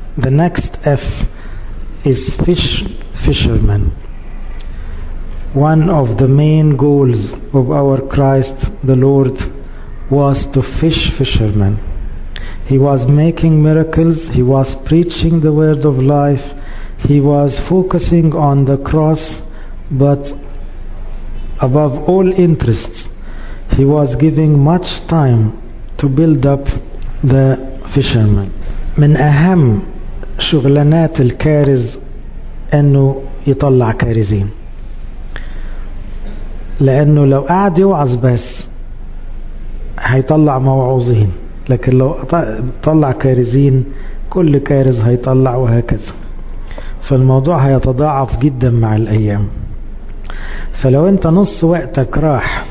the next F is fish fisherman. One of the main goals of our Christ the Lord was to fish fishermen. He was making miracles, he was preaching the word of life, he was focusing on the cross, but above all interests, he was giving much time to build up the fishermen. من أهم شغلانات الكارز أنه يطلع كارزين لأنه لو قعد يوعظ بس هيطلع موعوظين لكن لو طلع كارزين كل كارز هيطلع وهكذا فالموضوع هيتضاعف جدا مع الأيام فلو انت نص وقتك راح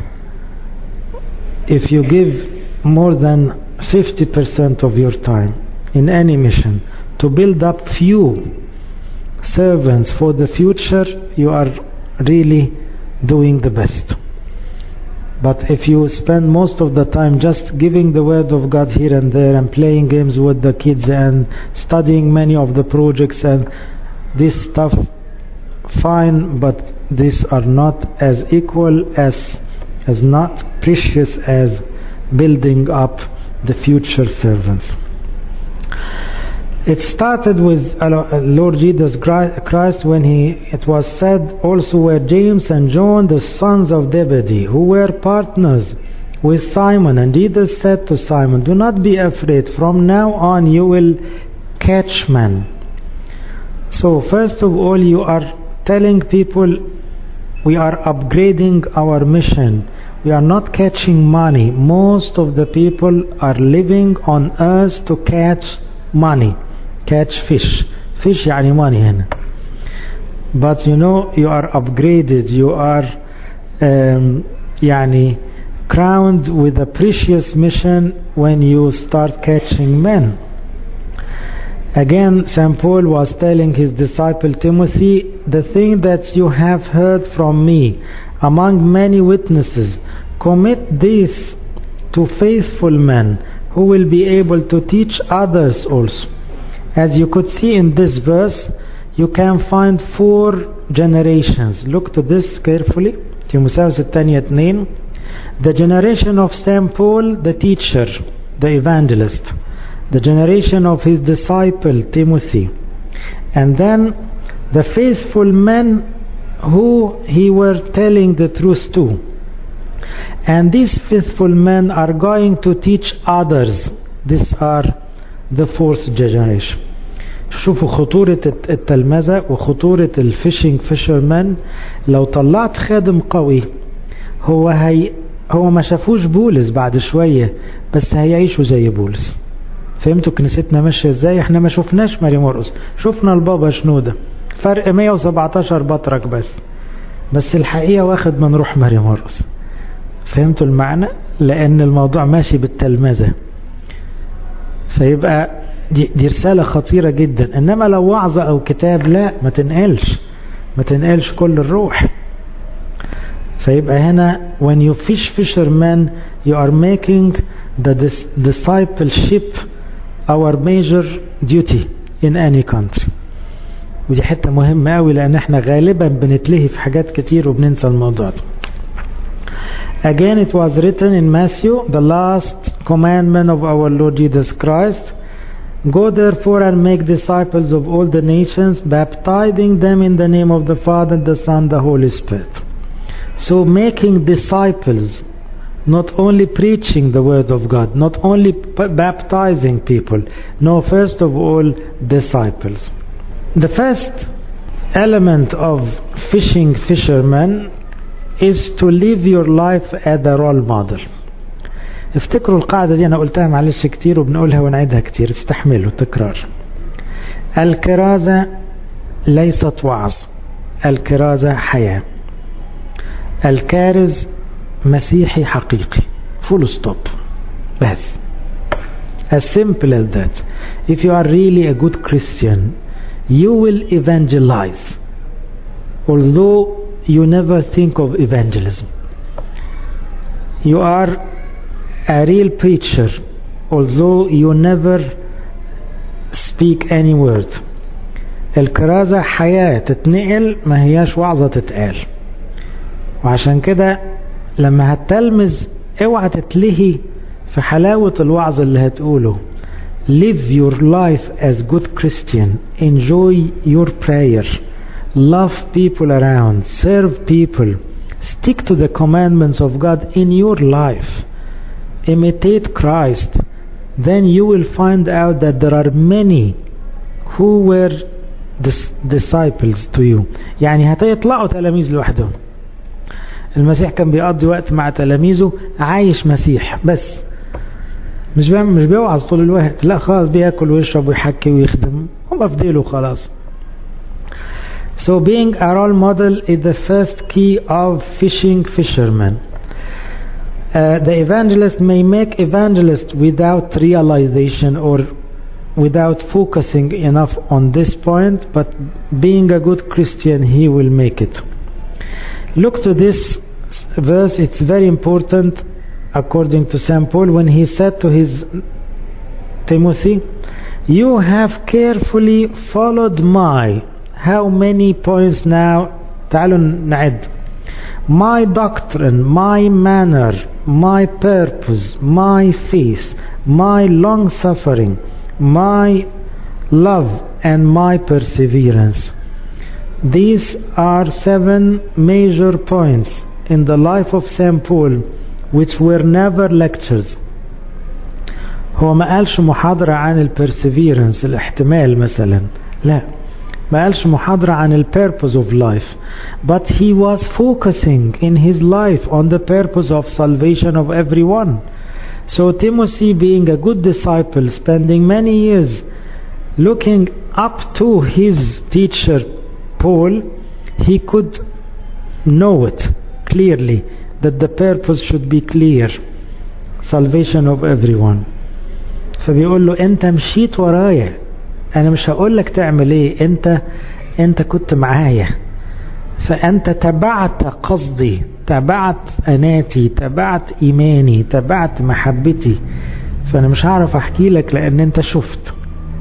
if you give more than 50% of your time in any mission to build up few servants for the future you are really doing the best but if you spend most of the time just giving the word of God here and there and playing games with the kids and studying many of the projects and this stuff fine but these are not as equal as as not precious as building up the future servants it started with Lord Jesus Christ when he it was said also were James and John the sons of Zebedee who were partners with Simon and Jesus said to Simon do not be afraid from now on you will catch men so first of all you are telling people we are upgrading our mission we are not catching money most of the people are living on earth to catch money catch fish fish يعني money هنا but you know you are upgraded you are um, يعني crowned with a precious mission when you start catching men Again, St. Paul was telling his disciple Timothy, The thing that you have heard from me among many witnesses, commit this to faithful men who will be able to teach others also. As you could see in this verse, you can find four generations. Look to this carefully. تيموساوس الثانية اثنين. The generation of St. Paul, the teacher, the evangelist. The generation of his disciple Timothy. And then the faithful men who he were telling the truth to. And these faithful men are going to teach others. These are the fourth generation. شوفوا خطورة التلمذة وخطورة الفishing fisherman لو طلعت خادم قوي هو هي هو ما شافوش بولس بعد شوية بس هيعيشوا زي بولس فهمتوا كنيستنا ماشية ازاي احنا ما شفناش ماري مرقس شفنا البابا شنودة فرق 117 بطرك بس بس الحقيقة واخد من روح ماري مرقس فهمتوا المعنى لان الموضوع ماشي بالتلمذة فيبقى دي, دي رسالة خطيرة جدا انما لو وعظة او كتاب لا ما تنقلش ما تنقلش كل الروح فيبقى هنا when you fish fishermen you are making the discipleship our major duty in any country ودي حتة مهمة قوي لان احنا غالبا بنتلهي في حاجات كتير وبننسى الموضوع ده Again it was written in Matthew the last commandment of our Lord Jesus Christ Go therefore and make disciples of all the nations baptizing them in the name of the Father the Son the Holy Spirit So making disciples not only preaching the word of God, not only baptizing people, no, first of all, disciples. The first element of fishing fishermen is to live your life as a role model. افتكروا القاعدة دي أنا قلتها معلش كتير وبنقولها ونعيدها كتير استحملوا تكرار الكرازة ليست وعظ الكرازة حياة الكارز مسيحي حقيقي full stop بس as simple as that if you are really a good Christian you will evangelize although you never think of evangelism you are a real preacher although you never speak any word الكرازة حياة تتنقل ما هياش وعظة تتقال وعشان كده لما هتلمذ اوعى تتلهي في حلاوة الوعظ اللي هتقوله live your life as good Christian enjoy your prayer love people around serve people stick to the commandments of God in your life imitate Christ then you will find out that there are many who were disciples to you يعني هتطلعوا تلاميذ لوحدهم المسيح كان بيقضي وقت مع تلاميذه عايش مسيح بس مش بيعمل مش بيوعظ طول الوقت لا خلاص بياكل ويشرب ويحكي ويخدم هم في ديله خلاص So being a role model is the first key of fishing fishermen. Uh, the evangelist may make evangelist without realization or without focusing enough on this point, but being a good Christian, he will make it. Look to this verse, it's very important according to St. Paul when he said to his Timothy, You have carefully followed my. How many points now? تعالوا نعد. My doctrine, my manner, my purpose, my faith, my long suffering, my love, and my perseverance. These are seven major points in the life of St. Paul which were never lectures. هو ما قالش محاضرة عن البرسيفيرنس الاحتمال مثلا لا ما قالش محاضرة عن ال purpose of life but he was focusing in his life on the purpose of salvation of everyone so Timothy being a good disciple spending many years looking up to his teacher Paul he could know it clearly that the purpose should be clear salvation of everyone فبيقول له انت مشيت ورايا انا مش هقول لك تعمل ايه انت انت كنت معايا فانت تبعت قصدي تبعت اناتي تبعت ايماني تبعت محبتي فانا مش هعرف احكي لك لان انت شفت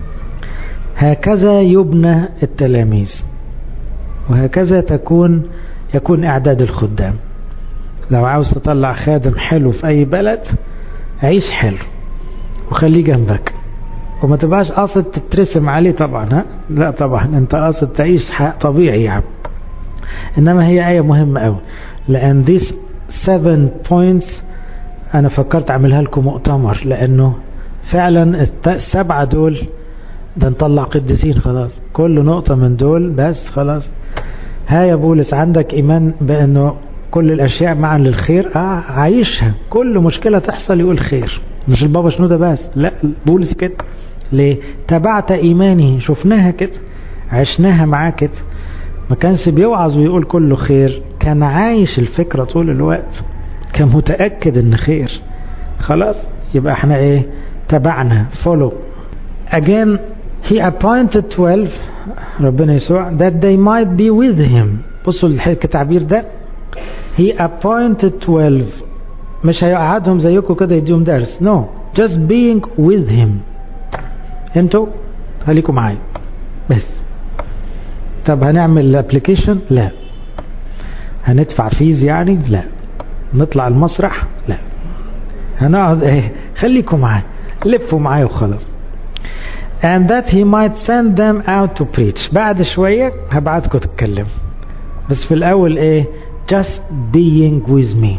هكذا يبنى التلاميذ وهكذا تكون يكون اعداد الخدام لو عاوز تطلع خادم حلو في اي بلد عيش حلو وخليه جنبك وما تبقاش قاصد تترسم عليه طبعا ها لا طبعا انت قاصد تعيش طبيعي يعني انما هي ايه مهمة قوي لان these seven points انا فكرت اعملها لكم مؤتمر لانه فعلا السبعة دول ده نطلع قديسين خلاص كل نقطة من دول بس خلاص ها يا بولس عندك ايمان بانه كل الاشياء معا للخير اه عايشها كل مشكلة تحصل يقول خير مش البابا شنودة بس لا بولس كده ليه تبعت ايماني شفناها كده عشناها معاه كده ما كانش بيوعظ ويقول كله خير كان عايش الفكرة طول الوقت كان متأكد ان خير خلاص يبقى احنا ايه تبعنا follow again he appointed 12 ربنا يسوع that they might be with him بصوا التعبير ده he appointed 12 مش هيقعدهم زيكم كده يديهم درس no just being with him انتوا خليكم معايا بس طب هنعمل الابلكيشن لا هندفع فيز يعني لا نطلع المسرح لا هنقعد ايه خليكم معايا لفوا معايا وخلاص and that he might send them out to preach بعد شوية هبعتكم تتكلم بس في الأول ايه just being with me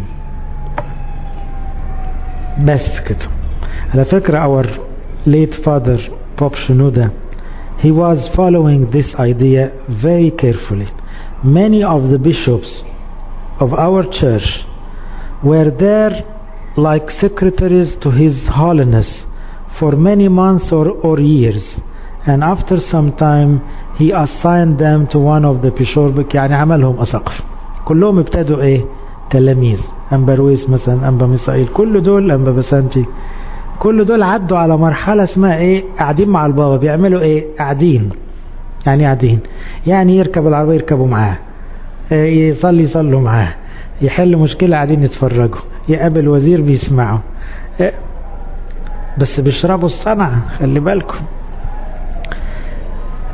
بس كده على فكرة our late father Pope Shenouda he was following this idea very carefully many of the bishops of our church were there like secretaries to his holiness for many months or, or years and after some time he assigned them to one of the bishops يعني عملهم أسقف كلهم ابتدوا ايه تلاميذ أمبرويس مثلا أنبا ميسائيل كل دول أنبا بسانتي كل دول عدوا على مرحلة اسمها ايه قاعدين مع البابا بيعملوا ايه قاعدين يعني قاعدين يعني يركب العربية يركبوا معاه يصلي يصلوا معاه يحل مشكلة قاعدين يتفرجوا يقابل وزير بيسمعوا بس بيشربوا الصنعة خلي بالكم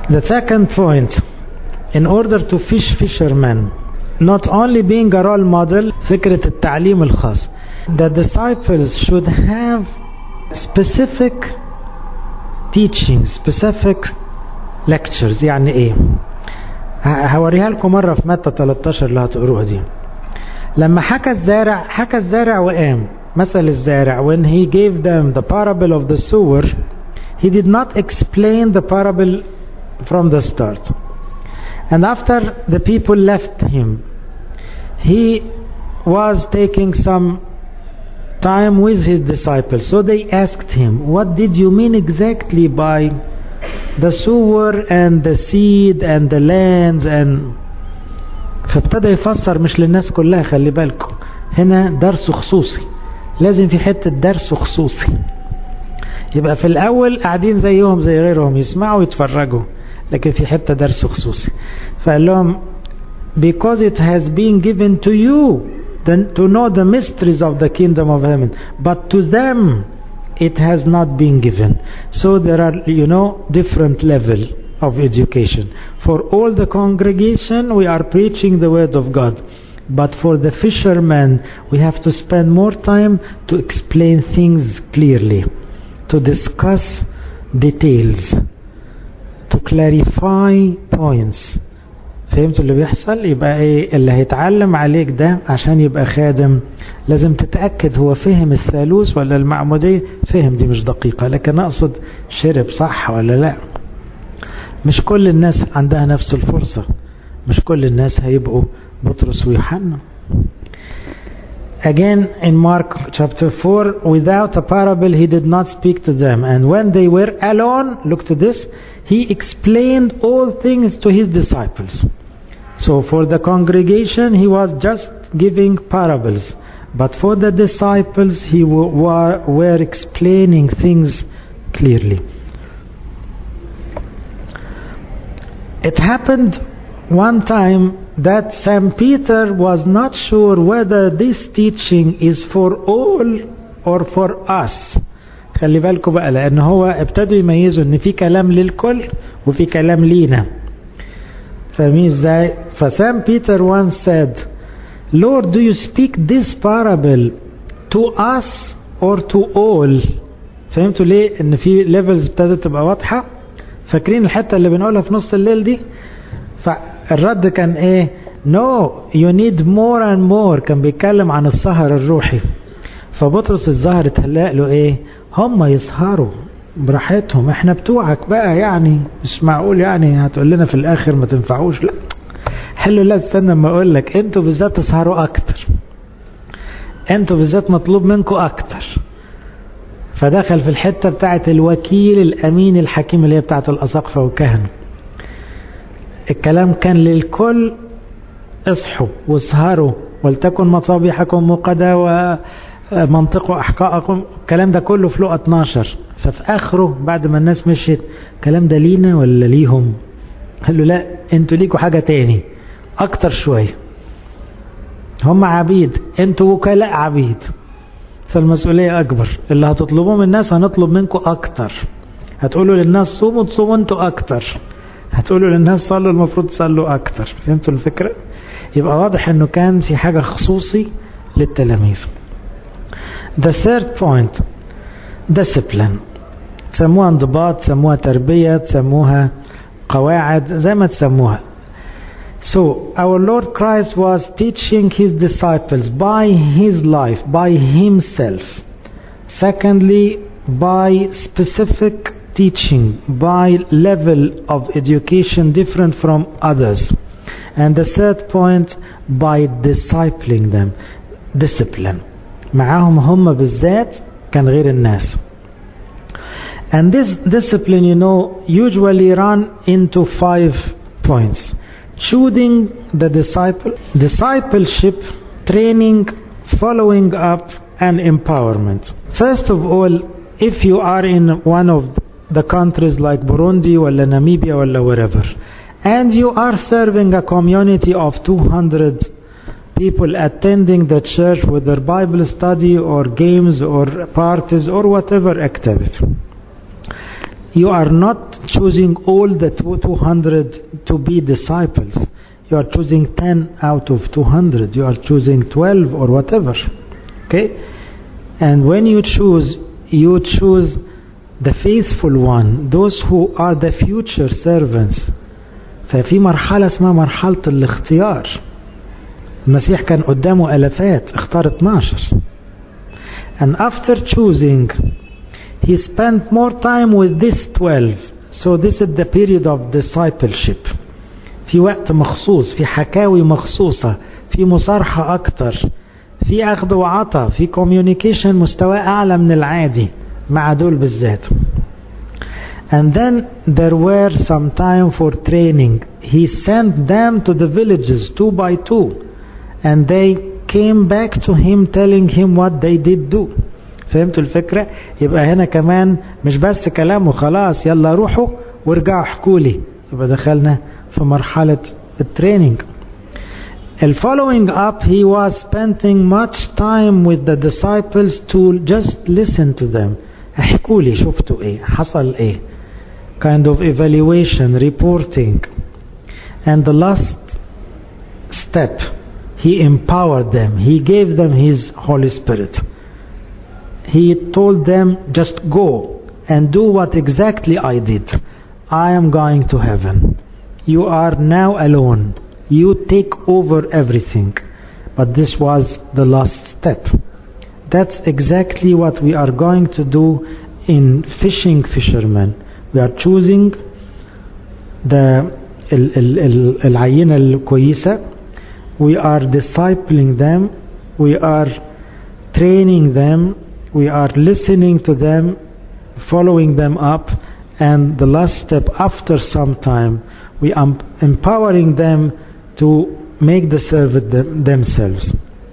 The second point, in order to fish fishermen, not only being a role model, فكرة التعليم الخاص. The disciples should have specific teaching, specific lectures يعني ايه هوريها لكم مرة في متى 13 اللي هتقروها دي لما حكى الزارع حكى الزارع وقام مثل الزارع when he gave them the parable of the sower he did not explain the parable from the start and after the people left him he was taking some time with his disciples so they asked him what did you mean exactly by the sower and the seed and the lands and فابتدى يفسر مش للناس كلها خلي بالكم هنا درس خصوصي لازم في حتة درس خصوصي يبقى في الأول قاعدين زيهم زي غيرهم يسمعوا ويتفرجوا لكن في حتة درس خصوصي فقال لهم because it has been given to you then to know the mysteries of the kingdom of heaven but to them it has not been given so there are you know different level of education for all the congregation we are preaching the word of God but for the fishermen we have to spend more time to explain things clearly to discuss details to clarify points فهمتوا اللي بيحصل يبقى ايه اللي هيتعلم عليك ده عشان يبقى خادم لازم تتأكد هو فهم الثالوث ولا المعمودية فهم دي مش دقيقة لكن اقصد شرب صح ولا لا مش كل الناس عندها نفس الفرصة مش كل الناس هيبقوا بطرس ويوحنا Again in Mark chapter 4 without a parable he did not speak to them and when they were alone look to this he explained all things to his disciples so for the congregation he was just giving parables but for the disciples he were, were explaining things clearly it happened one time that St. Peter was not sure whether this teaching is for all or for us خلي بالكم بقى لان هو ابتدوا يميزوا ان في كلام للكل وفي كلام لينا فاهمين ازاي فسام بيتر once said Lord do you speak this parable to us or to all فهمتوا ليه ان في ليفلز ابتدت تبقى واضحه فاكرين الحته اللي بنقولها في نص الليل دي فالرد كان ايه no you need more and more كان بيتكلم عن السهر الروحي فبطرس الظاهر اتهلق له ايه هم يسهروا براحتهم احنا بتوعك بقى يعني مش معقول يعني هتقول لنا في الاخر ما تنفعوش لا حلو لا استنى اما اقول لك انتوا بالذات تسهروا اكتر انتوا بالذات مطلوب منكم اكتر فدخل في الحتة بتاعت الوكيل الامين الحكيم اللي هي بتاعت الاساقفة والكهنة الكلام كان للكل اصحوا واسهروا ولتكن مصابيحكم مقدة ومنطقوا أحقاءكم الكلام ده كله في لقى 12 ففي آخره بعد ما الناس مشيت الكلام ده لينا ولا ليهم قال له لا انتوا ليكوا حاجة تاني أكتر شوية هم عبيد انتوا وكلاء عبيد فالمسؤولية أكبر اللي هتطلبوه من الناس هنطلب منكم أكتر هتقولوا للناس صوموا تصوموا انتوا أكتر هتقولوا للناس صلوا المفروض تصلوا أكتر فهمتوا الفكرة؟ يبقى واضح انه كان في حاجة خصوصي للتلاميذ The third point discipline تسموها انضباط تسموها تربية تسموها قواعد زي ما تسموها So our Lord Christ was teaching his disciples by his life, by himself. Secondly, by specific teaching, by level of education different from others. And the third point, by discipling them. Discipline. معاهم هم بالذات كان غير الناس. And this discipline, you know, usually run into five points. Choosing the disciple, discipleship, training, following up, and empowerment. First of all, if you are in one of the countries like Burundi or Namibia or wherever, and you are serving a community of 200 people attending the church with their Bible study or games or parties or whatever activity. you are not choosing all the 200 to be disciples. You are choosing 10 out of 200. You are choosing 12 or whatever. Okay? And when you choose, you choose the faithful one, those who are the future servants. ففي مرحلة اسمها مرحلة الاختيار. المسيح كان قدامه ألفات اختار 12. And after choosing, he spent more time with this 12. So this is the period of discipleship. في وقت مخصوص في حكاوي مخصوصة في مصارحة أكتر في أخذ وعطى في communication مستوى أعلى من العادي مع دول بالذات and then there were some time for training he sent them to the villages two by two and they came back to him telling him what they did do فهمتوا الفكرة يبقى هنا كمان مش بس كلام وخلاص يلا روحوا وارجعوا احكوا لي يبقى دخلنا في مرحلة التريننج following up he was spending much time with the disciples to just listen to them احكوا لي شفتوا ايه حصل ايه kind of evaluation reporting and the last step he empowered them he gave them his Holy Spirit he told them just go and do what exactly I did I am going to heaven you are now alone you take over everything but this was the last step that's exactly what we are going to do in fishing fishermen we are choosing the العينة الكويسة we are discipling them we are training them we are listening to them following them up and the last step after some time we are empowering them to make the service them, themselves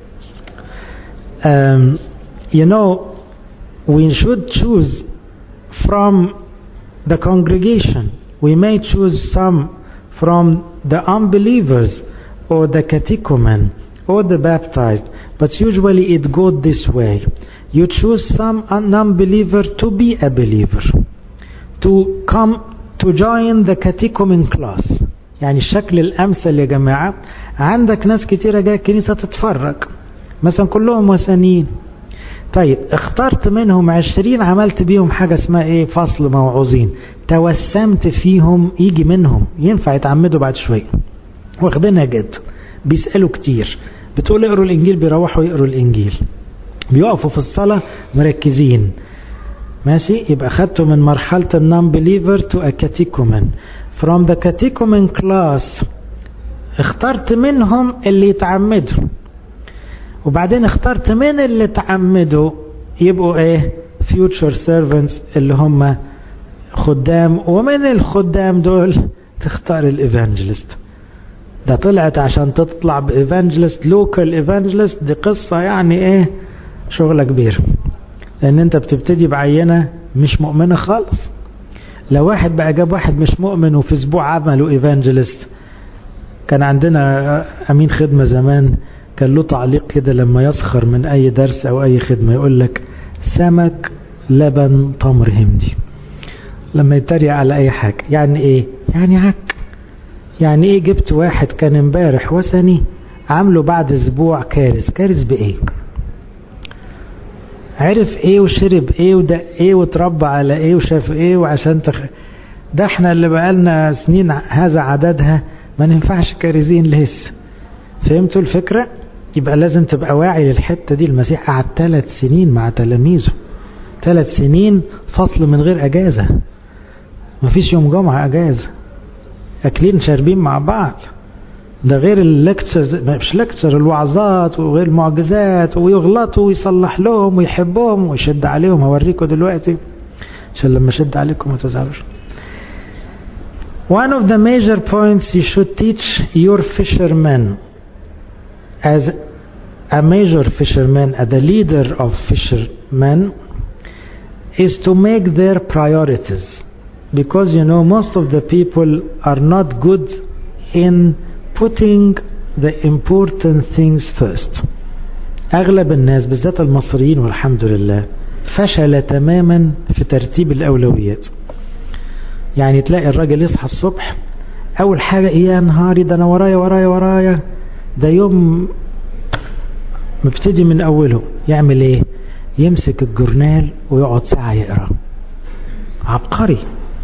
um, you know we should choose from the congregation we may choose some from the unbelievers or the catechumen or the baptized but usually it goes this way you choose some non-believer to be a believer to come to join the catechumen class يعني الشكل الأمثل يا جماعة عندك ناس كتيرة جاية الكنيسة تتفرج مثلا كلهم وثنيين طيب اخترت منهم عشرين عملت بيهم حاجة اسمها ايه فصل موعوظين توسمت فيهم يجي منهم ينفع يتعمدوا بعد شوية واخدينها جد بيسألوا كتير بتقول اقروا الانجيل بيروحوا يقروا الانجيل بيقفوا في الصلاة مركزين ماشي يبقى خدته من مرحلة النون بليفر تو كاتيكومن from the catechumen class اخترت منهم اللي يتعمدوا وبعدين اخترت من اللي تعمدوا يبقوا ايه future servants اللي هم خدام ومن الخدام دول تختار الايفانجلست ده طلعت عشان تطلع بايفانجلست لوكال ايفانجلست دي قصة يعني ايه شغلة كبير لان انت بتبتدي بعينة مش مؤمنة خالص لو واحد بقى جاب واحد مش مؤمن وفي اسبوع عملوا ايفانجلست كان عندنا امين خدمة زمان كان له تعليق كده لما يسخر من اي درس او اي خدمة يقول لك سمك لبن تمر هندي لما يتريق على اي حاجة يعني ايه يعني عك يعني ايه جبت واحد كان امبارح وثني عامله بعد اسبوع كارث كارث بايه عرف ايه وشرب ايه وده ايه وتربى على ايه وشاف ايه وعشان تخ... ده احنا اللي بقالنا سنين هذا عددها ما ننفعش كارزين لسه فهمتوا الفكرة يبقى لازم تبقى واعي للحتة دي المسيح قعد ثلاث سنين مع تلاميذه ثلاث سنين فصل من غير اجازة مفيش يوم جمعة اجازة اكلين شاربين مع بعض ده غير اللكتشرز مش لكتشر الوعظات وغير المعجزات ويغلطوا ويصلح لهم ويحبهم ويشد عليهم هوريكم دلوقتي عشان لما اشد عليكم ما تزعلوش One of the major points you should teach your fishermen as a major fisherman, as a leader of fishermen, is to make their priorities. Because you know, most of the people are not good in putting the important things first أغلب الناس بالذات المصريين والحمد لله فشل تماما في ترتيب الأولويات يعني تلاقي الراجل يصحى الصبح اول حاجة ايه يا نهاري ده انا ورايا ورايا ورايا ده يوم مبتدي من اوله يعمل ايه يمسك الجورنال ويقعد ساعة يقرأ عبقري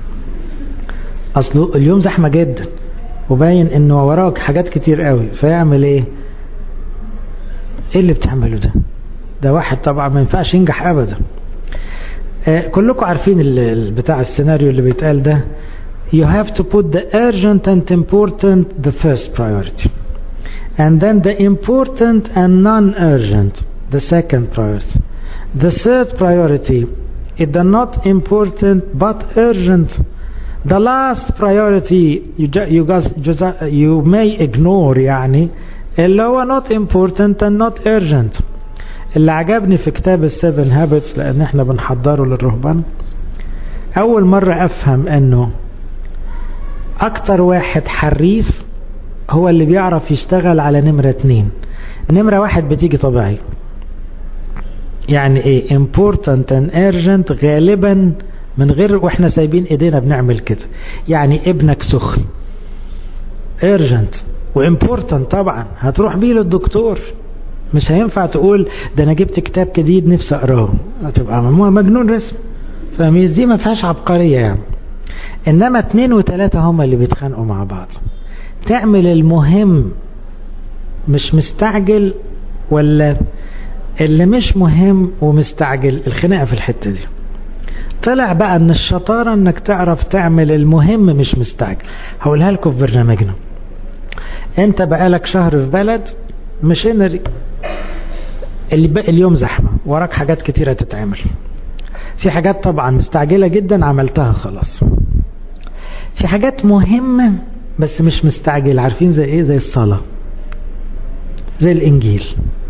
اصله اليوم زحمة جدا وباين انه وراك حاجات كتير قوي فيعمل ايه ايه اللي بتعمله ده ده واحد طبعا ما ينفعش ينجح ابدا آه كلكم عارفين بتاع السيناريو اللي بيتقال ده you have to put the urgent and important the first priority and then the important and non-urgent the second priority the third priority is the not important but urgent the last priority you, you, guys, you may ignore يعني اللي هو not important and not urgent اللي عجبني في كتاب السيفن هابتس لان احنا بنحضره للرهبان اول مرة افهم انه اكتر واحد حريف هو اللي بيعرف يشتغل على نمرة اتنين نمرة واحد بتيجي طبيعي يعني ايه important and urgent غالبا من غير واحنا سايبين ايدينا بنعمل كده يعني ابنك سخن urgent وامبورتنت طبعا هتروح بيه للدكتور مش هينفع تقول ده انا جبت كتاب جديد نفسي اقراه هتبقى مجنون رسم فميز دي ما فيهاش عبقريه يعني انما اتنين وتلاته هما اللي بيتخانقوا مع بعض تعمل المهم مش مستعجل ولا اللي مش مهم ومستعجل الخناقه في الحته دي طلع بقى ان الشطاره انك تعرف تعمل المهم مش مستعجل هقولها لكم في برنامجنا انت بقالك شهر في بلد مشينري اللي بقى اليوم زحمة وراك حاجات كتيرة تتعمل في حاجات طبعا مستعجلة جدا عملتها خلاص في حاجات مهمة بس مش مستعجل عارفين زي ايه زي الصلاة زي الانجيل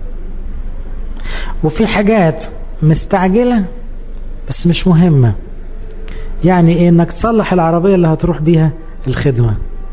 وفي حاجات مستعجلة بس مش مهمة يعني ايه انك تصلح العربية اللي هتروح بيها الخدمة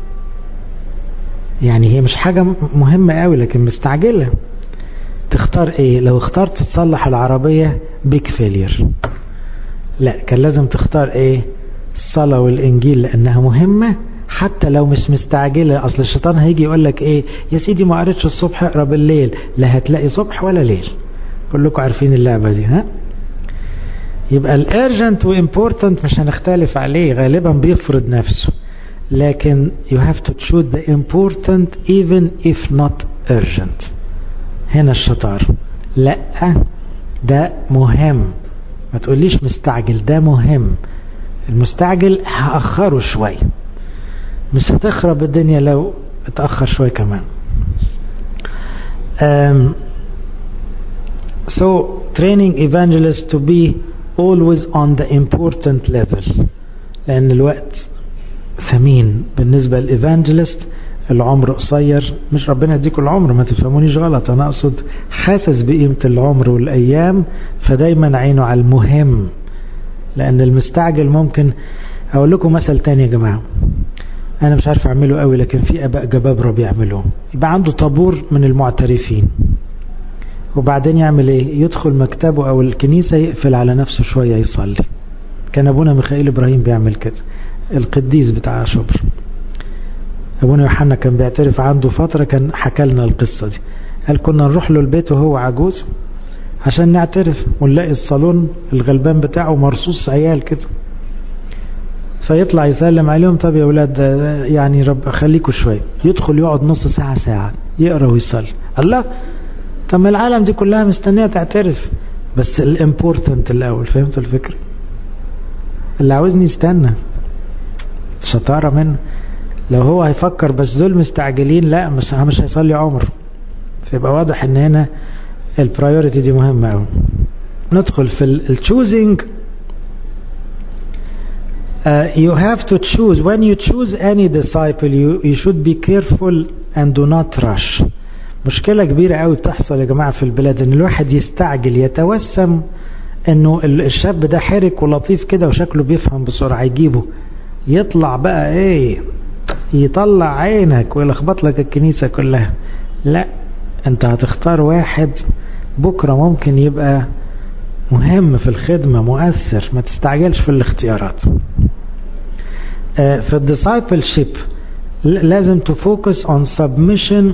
يعني هي مش حاجة مهمة قوي لكن مستعجلة تختار ايه لو اخترت تصلح العربية بيك فيلير لا كان لازم تختار ايه الصلاة والانجيل لانها مهمة حتى لو مش مستعجلة اصل الشيطان هيجي يقول لك ايه يا سيدي ما قريتش الصبح اقرا بالليل لا هتلاقي صبح ولا ليل كلكم عارفين اللعبة دي ها يبقى الارجنت وامبورتنت مش هنختلف عليه غالبا بيفرض نفسه لكن you have to choose the important even if not urgent هنا الشطار لا ده مهم ما تقوليش مستعجل ده مهم المستعجل هأخره شوي مش هتخرب الدنيا لو اتأخر شوي كمان um, so training evangelists to be always on the important level لأن الوقت ثمين بالنسبة للإيفانجلست العمر قصير مش ربنا يديكم العمر ما تفهمونيش غلط أنا أقصد حاسس بقيمة العمر والأيام فدايما عينه على المهم لأن المستعجل ممكن أقول لكم مثل تاني يا جماعة أنا مش عارف أعمله قوي لكن في أباء جبابرة بيعملوه يبقى عنده طابور من المعترفين وبعدين يعمل ايه يدخل مكتبه او الكنيسة يقفل على نفسه شوية يصلي كان ابونا ميخائيل ابراهيم بيعمل كده القديس بتاع شبر ابونا يوحنا كان بيعترف عنده فترة كان حكى لنا القصة دي قال كنا نروح له البيت وهو عجوز عشان نعترف ونلاقي الصالون الغلبان بتاعه مرصوص عيال كده فيطلع يسلم عليهم طب يا ولاد يعني رب خليكوا شوية يدخل يقعد نص ساعة ساعة يقرأ ويصلي الله طب ما العالم دي كلها مستنية تعترف بس الامبورتنت الاول فهمت الفكرة اللي عاوزني يستنى شطارة منه لو هو هيفكر بس دول مستعجلين لا مش مش هيصلي عمر فيبقى واضح ان هنا البرايورتي دي مهمة قوي ندخل في التشوزنج Uh, you have to choose when you choose any disciple you, you should be careful and do not rush مشكلة كبيرة قوي بتحصل يا جماعة في البلاد ان الواحد يستعجل يتوسم انه الشاب ده حرك ولطيف كده وشكله بيفهم بسرعة يجيبه يطلع بقى ايه يطلع عينك ويلخبط لك الكنيسة كلها لا انت هتختار واحد بكرة ممكن يبقى مهم في الخدمة مؤثر ما تستعجلش في الاختيارات في الديسايبلشيب لازم to focus on submission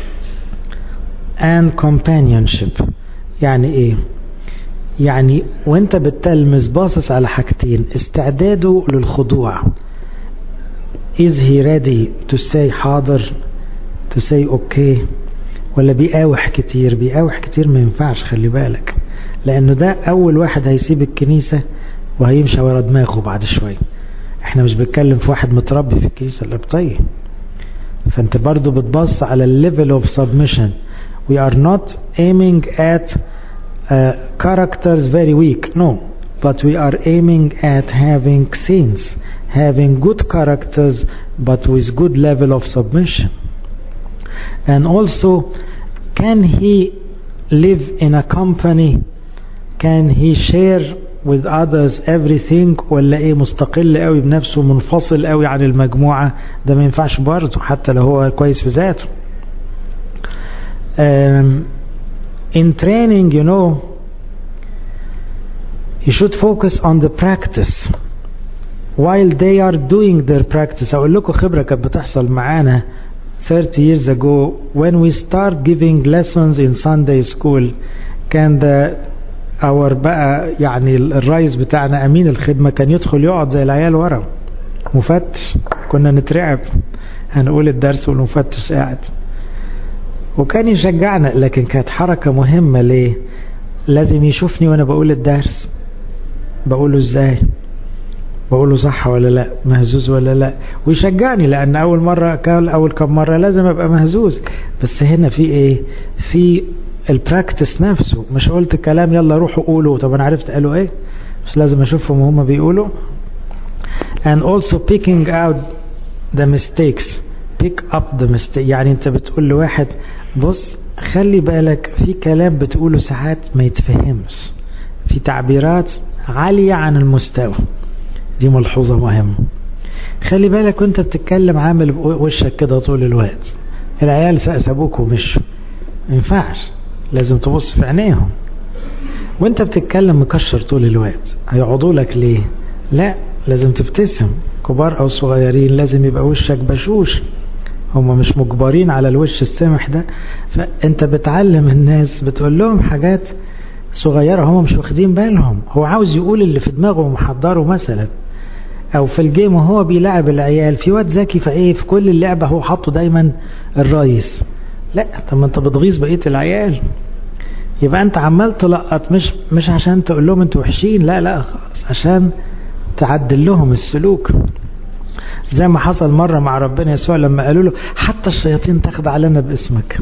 and companionship يعني ايه يعني وانت بتلمس باصص على حاجتين استعداده للخضوع is he ready to say حاضر to say okay ولا بيقاوح كتير بيقاوح كتير ما ينفعش خلي بالك لانه ده اول واحد هيسيب الكنيسة وهيمشي ورا دماغه بعد شوية احنا مش بنتكلم في واحد متربي في الكنيسة القبطية فانت برضو بتبص على الليفل of submission we are not aiming at uh, characters very weak no but we are aiming at having saints having good characters but with good level of submission and also can he live in a company can he share with others everything ولا ايه مستقل قوي بنفسه منفصل قوي عن المجموعة ده ما ينفعش برضه حتى لو هو كويس في ذاته um, in training you know you should focus on the practice while they are doing their practice اقول لكم خبرة كانت بتحصل معانا 30 years ago when we start giving lessons in Sunday school كان the our بقى يعني الرئيس بتاعنا امين الخدمة كان يدخل يقعد زي العيال ورا مفتش كنا نترعب هنقول الدرس والمفتش قاعد وكان يشجعنا لكن كانت حركة مهمة ليه لازم يشوفني وانا بقول الدرس بقوله ازاي بقوله صح ولا لا مهزوز ولا لا ويشجعني لان اول مرة كان اول كم مرة لازم ابقى مهزوز بس هنا في ايه في البراكتس نفسه مش قلت كلام يلا روحوا قولوا طب انا عرفت قالوا ايه مش لازم اشوفهم وهم بيقولوا and also picking out the mistakes pick up the mistake يعني انت بتقول لواحد بص خلي بالك في كلام بتقوله ساعات ما يتفهمش في تعبيرات عالية عن المستوى دي ملحوظة مهمة خلي بالك وانت بتتكلم عامل وشك كده طول الوقت العيال سابوك ومشوا ما ينفعش لازم تبص في عينيهم وانت بتتكلم مكشر طول الوقت هيقعدوا لك ليه لا لازم تبتسم كبار او صغيرين لازم يبقى وشك بشوش هم مش مجبرين على الوش السمح ده فانت بتعلم الناس بتقول لهم حاجات صغيرة هم مش واخدين بالهم هو عاوز يقول اللي في دماغه ومحضره مثلا او في الجيم وهو بيلعب العيال في واد ذكي فايه في كل اللعبة هو حاطه دايما الرئيس لا طب ما انت بتغيظ بقية العيال يبقى انت عمال تلقط مش مش عشان تقول لهم انتوا وحشين لا لا خالص عشان تعدل لهم السلوك زي ما حصل مرة مع ربنا يسوع لما قالوا له حتى الشياطين تخضع لنا باسمك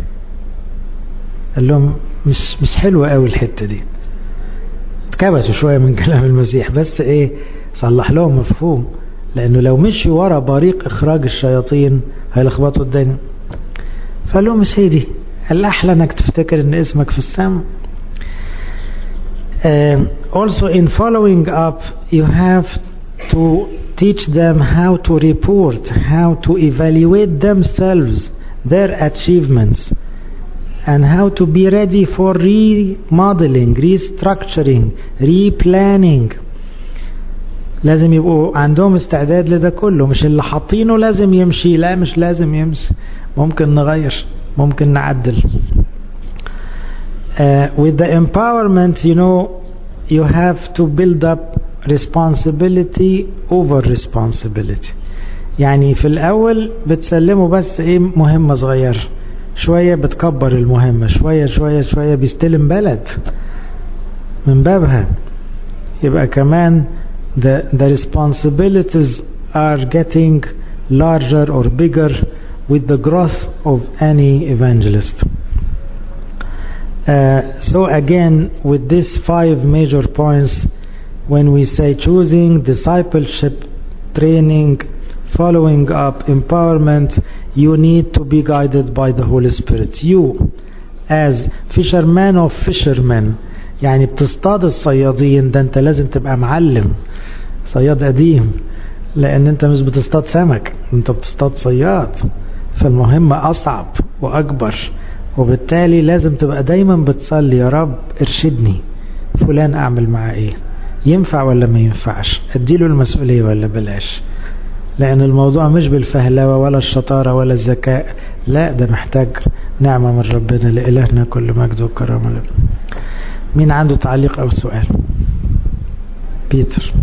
قال لهم مش مش حلوة قوي الحتة دي اتكبسوا شوية من كلام المسيح بس ايه صلح لهم مفهوم لانه لو مشوا ورا بريق اخراج الشياطين هيلخبطوا الدنيا فقال لهم مش هي دي الاحلى انك تفتكر ان اسمك في السماء Uh, also in following up you have to teach them how to report how to evaluate themselves their achievements and how to be ready for remodeling restructuring replanning لازم يبقوا عندهم استعداد لده كله مش اللي حاطينه لازم يمشي لا مش لازم يمشي ممكن نغير ممكن نعدل uh, with the empowerment you know you have to build up responsibility over responsibility يعني في الأول بتسلمه بس إيه مهمة صغيرة شوية بتكبر المهمة شوية شوية شوية بيستلم بلد من بابها يبقى كمان the, the responsibilities are getting larger or bigger with the growth of any evangelist. Uh, so again, with these five major points, when we say choosing, discipleship, training, following up, empowerment, you need to be guided by the Holy Spirit. You, as fisherman of fishermen, يعني بتصطاد الصيادين ده انت لازم تبقى معلم صياد قديم لان انت مش بتصطاد سمك انت بتصطاد صياد فالمهمة اصعب واكبر وبالتالي لازم تبقى دايما بتصلي يا رب ارشدني فلان اعمل معاه ايه ينفع ولا ما ينفعش اديله المسؤولية ولا بلاش لأن الموضوع مش بالفهلوة ولا الشطارة ولا الذكاء لا ده محتاج نعمة من ربنا لإلهنا كل مجد وكرامة له مين عنده تعليق أو سؤال بيتر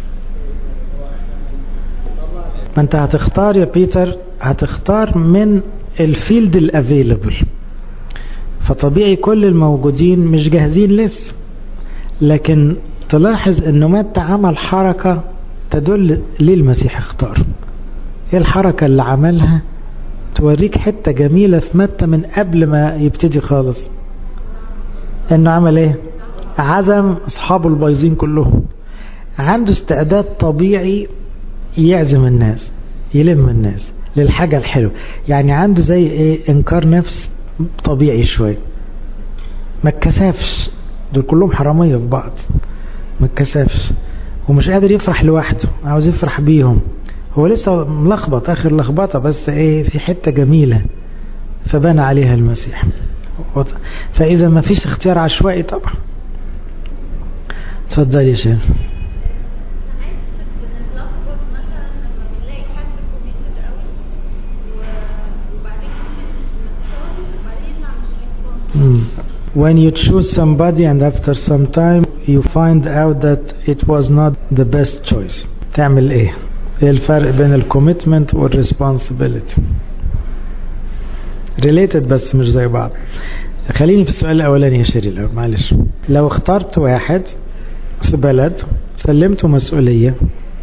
ما انت هتختار يا بيتر هتختار من الفيلد الافيلبل فطبيعي كل الموجودين مش جاهزين لسه لكن تلاحظ انه متى عمل حركة تدل ليه المسيح اختار ايه الحركة اللي عملها توريك حتة جميلة في متى من قبل ما يبتدي خالص انه عمل ايه عزم اصحابه البايظين كلهم عنده استعداد طبيعي يعزم الناس يلم الناس للحاجة الحلوة يعني عنده زي ايه انكار نفس طبيعي شوي ما اتكسفش دول كلهم حرامية في بعض ما اتكسفش ومش قادر يفرح لوحده عاوز يفرح بيهم هو لسه ملخبط اخر لخبطة بس ايه في حتة جميلة فبنى عليها المسيح فاذا ما فيش اختيار عشوائي طبعا اتفضل يا شيخ When you choose somebody and after some time you find out that it was not the best choice تعمل ايه ايه الفرق بين الكوميتمنت والريسبونسبيلتي related بس مش زي بعض خليني في السؤال الاولاني يا شيري الاول معلش لو اخترت واحد في بلد سلمته مسؤولية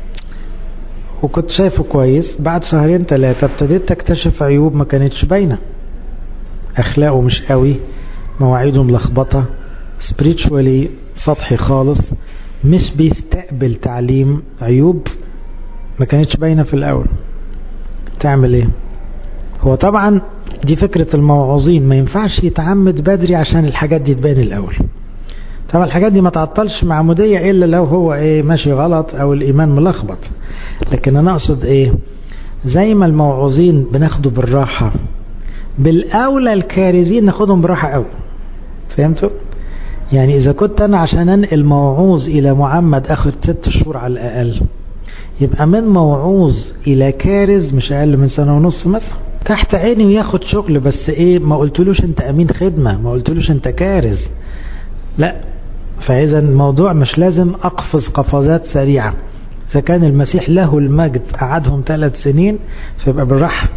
وكنت شايفه كويس بعد شهرين ثلاثة ابتديت تكتشف عيوب ما كانتش باينة اخلاقه مش قوي مواعيده ملخبطة spiritually سطحي خالص مش بيستقبل تعليم عيوب ما كانتش باينة في الأول تعمل ايه هو طبعا دي فكرة الموعظين ما ينفعش يتعمد بدري عشان الحاجات دي تبان الأول طبعا الحاجات دي ما تعطلش معمودية إلا لو هو ايه ماشي غلط أو الإيمان ملخبط لكن أنا أقصد ايه زي ما الموعظين بناخده بالراحة بالأولى الكارزين ناخدهم براحة قوي فهمتوا؟ يعني إذا كنت أنا عشان أنقل موعوظ إلى معمد أخذ ست شهور على الأقل يبقى من موعوظ إلى كارز مش أقل من سنة ونص مثلا تحت عيني وياخد شغل بس إيه ما قلتلوش أنت أمين خدمة ما قلتلوش أنت كارز لا فإذا الموضوع مش لازم أقفز قفزات سريعة إذا كان المسيح له المجد قعدهم ثلاث سنين فيبقى بالراحة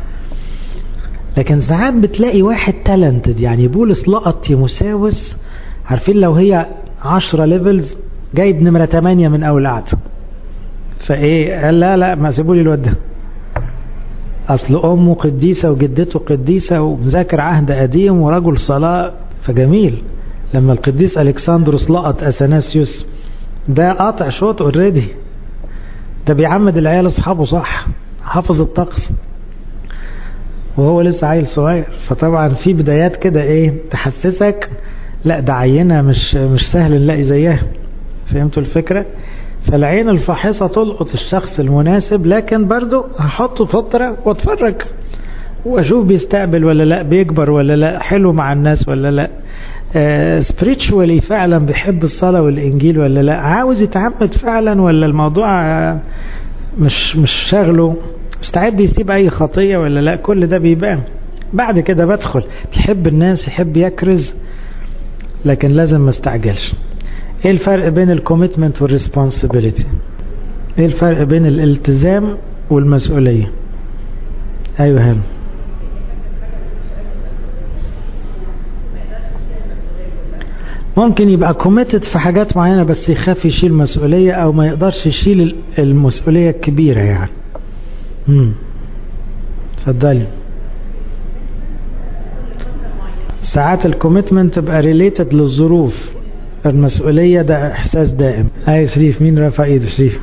لكن ساعات بتلاقي واحد تالنتد يعني بولس لقط مساوس عارفين لو هي عشرة ليفلز جايب نمرة تمانية من أول قعدة فإيه قال لا لا ما سيبوا لي الواد ده أصل أمه قديسة وجدته قديسة ومذاكر عهد قديم ورجل صلاة فجميل لما القديس ألكسندروس لقط أثناسيوس ده قاطع شوط اوريدي ده بيعمد العيال أصحابه صح حافظ الطقس وهو لسه عيل صغير فطبعا في بدايات كده ايه تحسسك لا ده عينه مش مش سهل نلاقي زيها فهمتوا الفكره فالعين الفاحصه تلقط الشخص المناسب لكن برضو هحطه فتره واتفرج واشوف بيستقبل ولا لا بيكبر ولا لا حلو مع الناس ولا لا سبريتشوالي فعلا بيحب الصلاه والانجيل ولا لا عاوز يتعمد فعلا ولا الموضوع آه مش مش شغله مستعد يسيب اي خطيه ولا لا كل ده بيبان بعد كده بدخل يحب الناس يحب يكرز لكن لازم ما استعجلش ايه الفرق بين الكوميتمنت والريسبونسبيلتي ايه الفرق بين الالتزام والمسؤوليه ايوه هلا ممكن يبقى كوميتد في حاجات معينه بس يخاف يشيل مسؤوليه او ما يقدرش يشيل المسؤوليه الكبيره يعني امم اتفضلي ساعات الكوميتمنت تبقى ريليتد للظروف المسؤولية ده احساس دائم اي شريف مين رفع ايده شريف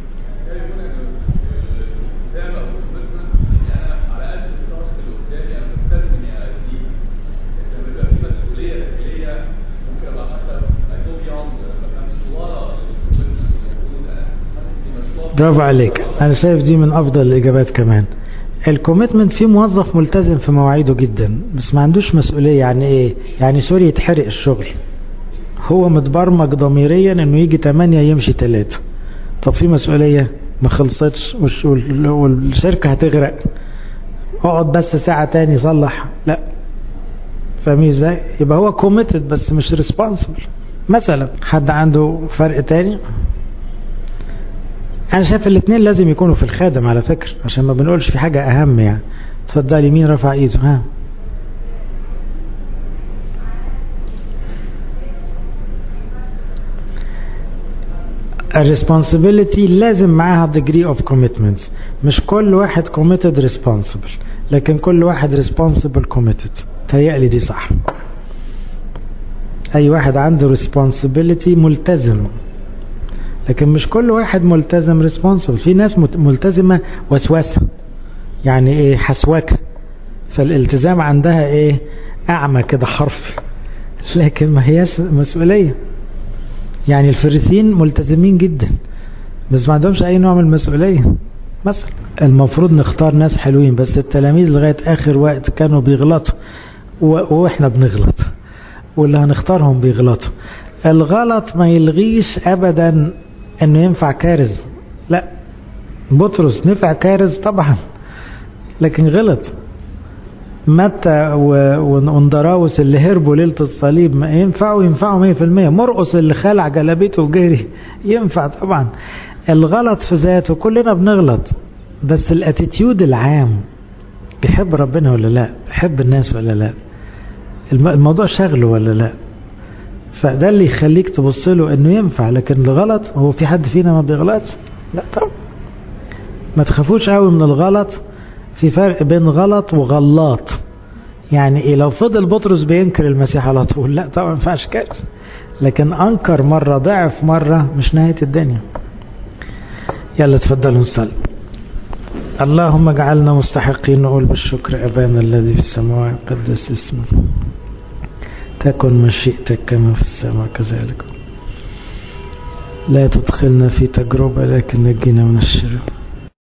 برافو عليك انا شايف دي من افضل الاجابات كمان الكوميتمنت فيه موظف ملتزم في مواعيده جدا بس ما عندوش مسؤولية يعني ايه يعني سوري يتحرق الشغل هو متبرمج ضميريا انه يجي 8 يمشي 3 طب في مسؤولية ما خلصتش والشركة هتغرق اقعد بس ساعة تاني صلح لا فاهمين ازاي يبقى هو كوميتد بس مش ريسبونسبل مثلا حد عنده فرق تاني انا شايف الاثنين لازم يكونوا في الخادم على فكرة عشان ما بنقولش في حاجة اهم يعني اتفضلي مين رفع ايده ها الريسبونسبيلتي لازم معاها degree of commitments مش كل واحد committed responsible لكن كل واحد responsible committed تهيألي دي صح اي واحد عنده responsibility ملتزم لكن مش كل واحد ملتزم responsible في ناس ملتزمة وسوسة يعني ايه حسوكة فالالتزام عندها ايه اعمى كده حرفي لكن ما هي مسؤولية يعني الفريسين ملتزمين جدا بس ما عندهمش اي نوع من المسؤولية مثلا المفروض نختار ناس حلوين بس التلاميذ لغاية اخر وقت كانوا بيغلطوا واحنا بنغلط واللي هنختارهم بيغلطوا الغلط ما يلغيش ابدا انه ينفع كارز لا بطرس نفع كارز طبعا لكن غلط متى واندراوس اللي هربوا ليلة الصليب ما ينفعوا ينفعوا 100% مرقص اللي خلع جلابيته وجري ينفع طبعا الغلط في ذاته كلنا بنغلط بس الاتيتيود العام بيحب ربنا ولا لا بيحب الناس ولا لا الموضوع شغله ولا لا فده اللي يخليك تبص له انه ينفع لكن الغلط هو في حد فينا ما بيغلطش لا طبعا ما تخافوش قوي من الغلط في فرق بين غلط وغلاط يعني ايه لو فضل بطرس بينكر المسيح على طول لا طبعا ما ينفعش كده لكن انكر مرة ضعف مرة مش نهاية الدنيا يلا تفضلوا نصلي اللهم اجعلنا مستحقين نقول بالشكر أبانا الذي في السماء قدس اسمك تكن مشيئتك كما في السماء كذلك لا تدخلنا في تجربة لكن نجينا من الشرك